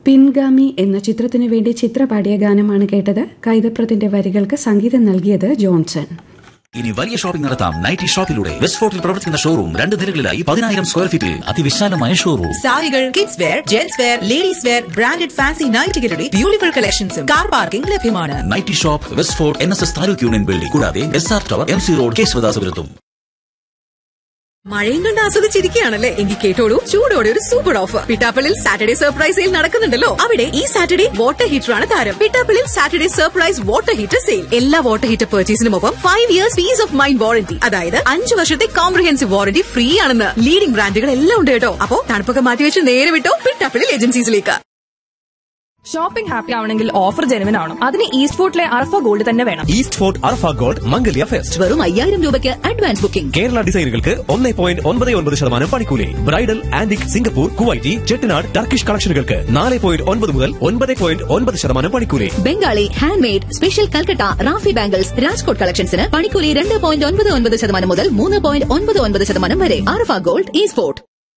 പിൻഗാമി എന്ന ചിത്രത്തിനു വേണ്ടി ചിത്ര പാടിയ ഗാനമാണ് കേട്ടത് കൈതപ്രത്തിന്റെ വരികൾക്ക് സംഗീതം നൽകിയത് ജോൺസൺ ഇനി വലിയ ഷോപ്പിംഗ് നടത്താം നൈറ്റി ഷോപ്പിലൂടെ വെസ്റ്റ് ഫോർട്ടിൽ പ്രവർത്തിക്കുന്ന ഷോറൂം രണ്ട് നിലകളിലായി പതിനായിരം സ്ക്വയർ ഫീറ്റിൽ അതിവിശാലമായ ഷോറൂം സാരികൾ kids wear gents wear ladies wear branded fancy നൈറ്റുകളുടെ ബ്യൂട്ടിഫുൾ കളക്ഷൻസും കാർ പാർക്കിംഗ് ലഭ്യമാണ് nightie shop west fort N S S taluk union building കൂടാതെ S R tower M C road കേശവദാസപുരത്തും മഴയും കണ്ട് ആസ്വദിച്ചിരിക്കുകയാണല്ലേ എങ്കിൽ കേട്ടോളൂ ചൂടോടെ ഒരു super offer Pittappillil Saturday surprise sale നടക്കുന്നുണ്ടല്ലോ അവിടെ ഈ സാറ്റർഡേ വാട്ടർ ഹീറ്റർ ആണ് താരം Pittappillil Saturday surprise water heater sale എല്ലാ വാട്ടർ ഹീറ്റർ പർച്ചേസിനുമൊപ്പം five years piece of mind warranty അതായത് അഞ്ച് വർഷത്തെ കോംപ്രഹെൻസീവ് വാറന്റി ഫ്രീ ആണെന്ന് ലീഡിംഗ് ബ്രാൻഡുകൾ എല്ലാം ഉണ്ട് കേട്ടോ അപ്പോ തണുപ്പൊക്കെ മാറ്റിവെച്ച് നേരെ വിട്ടോ പിട്ടാപ്പള്ളിൽ ഏജൻസീസിലേക്ക് ഷോപ്പിംഗ് ഹാപ്പി ആവണമെങ്കിൽ ഓഫർ ജെനുവിൻ ആവണം അതിന് ഈസ്റ്റ് ഫോർട്ടിലെ അർഫ ഗോൾഡ് തന്നെ വേണം east fort Arfa gold Mangalya fest വെറും അയ്യായിരം രൂപയ്ക്ക് അഡ്വാൻസ് ബുക്കിംഗ് കേരള ഡിസൈനുകൾക്ക് ഒന്നേ പോയിന്റ് ഒൻപത് ഒൻപത് ശതമാനം പണിക്കൂലി bridal antique Singapore Kuwaiti Chettinad Turkish കളക്ഷനുകൾക്ക് നാല് പോയിന്റ് ഒൻപത് മുതൽ ഒൻപത് പോയിന്റ് ഒൻപത് ശതമാനം പണിക്കൂലി Bengali handmade special Calcutta Rafi bangles Rajkot കളക്ഷൻസിന് പണിക്കൂലി രണ്ട് പോയിന്റ് ഒൻപത് ഒൻപത് ശതമാനം മുതൽ മൂന്ന് പോയിന്റ് ഒൻപത് ഒൻപത് ശതമാനം വരെ ആർഫ ഗോൾഡ് ഈ സ്പോർട്ട്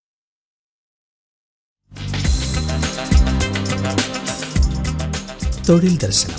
തൊഴിൽ ദർശനം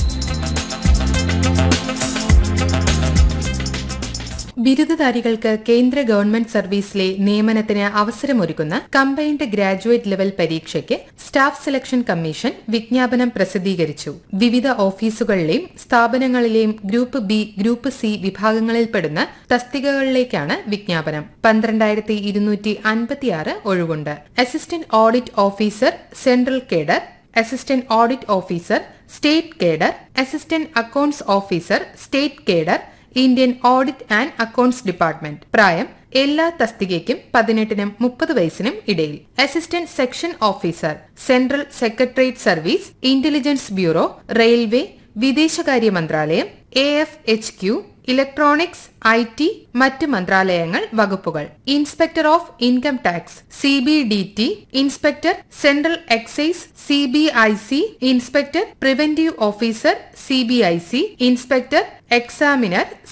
ബിരുദധാരികൾക്ക് കേന്ദ്ര ഗവൺമെന്റ് സർവീസിലെ നിയമനത്തിന് അവസരമൊരുക്കുന്ന കമ്പൈൻഡ് ഗ്രാജുവേറ്റ് ലെവൽ പരീക്ഷയ്ക്ക് സ്റ്റാഫ് സെലക്ഷൻ കമ്മീഷൻ വിജ്ഞാപനം പ്രസിദ്ധീകരിച്ചു വിവിധ ഓഫീസുകളിലെയും സ്ഥാപനങ്ങളിലെയും ഗ്രൂപ്പ് ബി ഗ്രൂപ്പ് സി വിഭാഗങ്ങളിൽപ്പെടുന്ന തസ്തികകളിലേക്കാണ് വിജ്ഞാപനം പന്ത്രണ്ടായിരത്തി ഇരുന്നൂറ്റി അൻപത്തിയാറ് ഒഴിവുണ്ട് assistant audit officer central cadre assistant audit officer state cadre assistant accounts officer state cadre Indian audit and accounts department പ്രായം എല്ലാ തസ്തികയ്ക്കും പതിനെട്ടിനും മുപ്പത് വയസ്സിനും ഇടയിൽ assistant section officer central secretariat service intelligence bureau railway വിദേശകാര്യ മന്ത്രാലയം A F H Q electronics I T മറ്റ് മന്ത്രാലയങ്ങൾ വകുപ്പുകൾ inspector of income tax C B D T inspector central excise C B I C inspector preventive officer C B I C inspector examiner